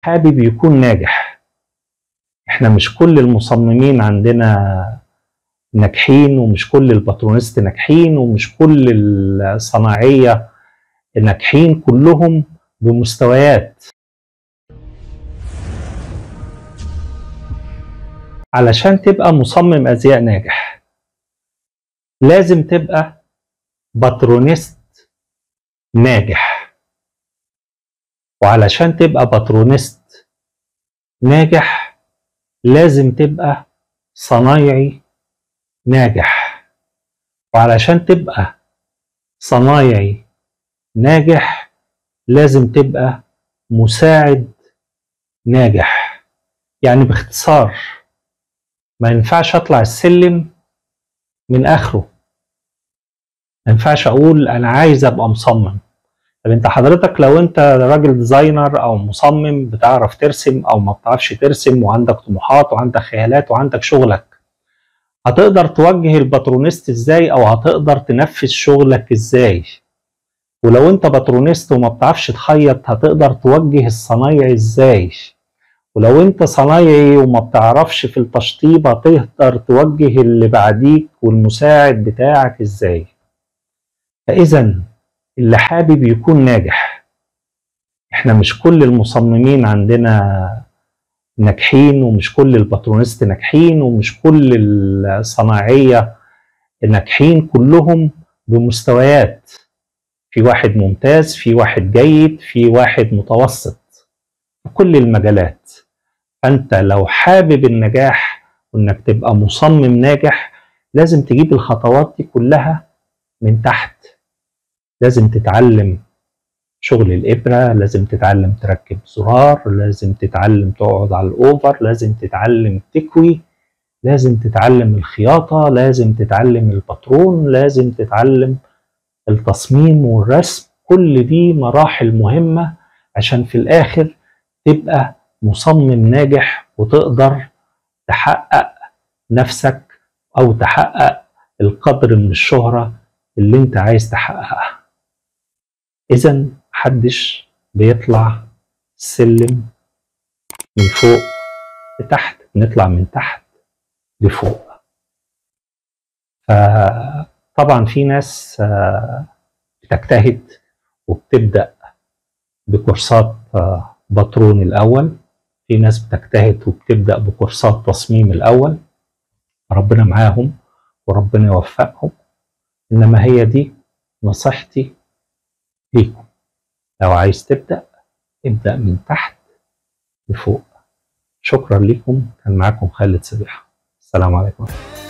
حابب يكون ناجح احنا مش كل المصممين عندنا ناجحين ومش كل الباترونست ناجحين ومش كل الصناعية ناجحين كلهم بمستويات علشان تبقى مصمم ازياء ناجح لازم تبقى باترونست ناجح وعلشان تبقى باترونست ناجح لازم تبقى صنايعي ناجح وعلشان تبقى صنايعي ناجح لازم تبقى مساعد ناجح يعني باختصار ما ينفعش اطلع السلم من اخره ما ينفعش اقول انا عايز ابقى مصمم طب انت حضرتك لو انت راجل ديزاينر او مصمم بتعرف ترسم او ما بتعرفش ترسم وعندك طموحات وعندك خيالات وعندك شغلك هتقدر توجه الباترونست ازاي او هتقدر تنفذ شغلك ازاي ولو انت باترونست وما بتعرفش تخيط هتقدر توجه الصنايعي ازاي ولو انت صنايعي وما بتعرفش في التشطيب هتقدر توجه اللي بعديك والمساعد بتاعك ازاي فاذا اللي حابب يكون ناجح احنا مش كل المصممين عندنا ناجحين ومش كل الباترونست ناجحين ومش كل الصناعية ناجحين كلهم بمستويات في واحد ممتاز في واحد جيد في واحد متوسط في كل المجالات فانت لو حابب النجاح وانك تبقى مصمم ناجح لازم تجيب الخطوات دي كلها من تحت لازم تتعلم شغل الإبرة لازم تتعلم تركب زرار لازم تتعلم تقعد على الأوفر لازم تتعلم تكوي لازم تتعلم الخياطة لازم تتعلم الباترون لازم تتعلم التصميم والرسم كل دي مراحل مهمة عشان في الآخر تبقى مصمم ناجح وتقدر تحقق نفسك أو تحقق القدر من الشهرة اللي انت عايز تحققها إذا محدش بيطلع السلم من فوق لتحت بنطلع من تحت لفوق فطبعا في ناس بتجتهد وبتبدأ بكورسات باترون الأول في ناس بتجتهد وبتبدأ بكورسات تصميم الأول ربنا معاهم وربنا يوفقهم إنما هي دي نصيحتي ليكم لو عايز تبدأ ابدأ من تحت لفوق شكرا لكم كان معاكم خالد سبيحة السلام عليكم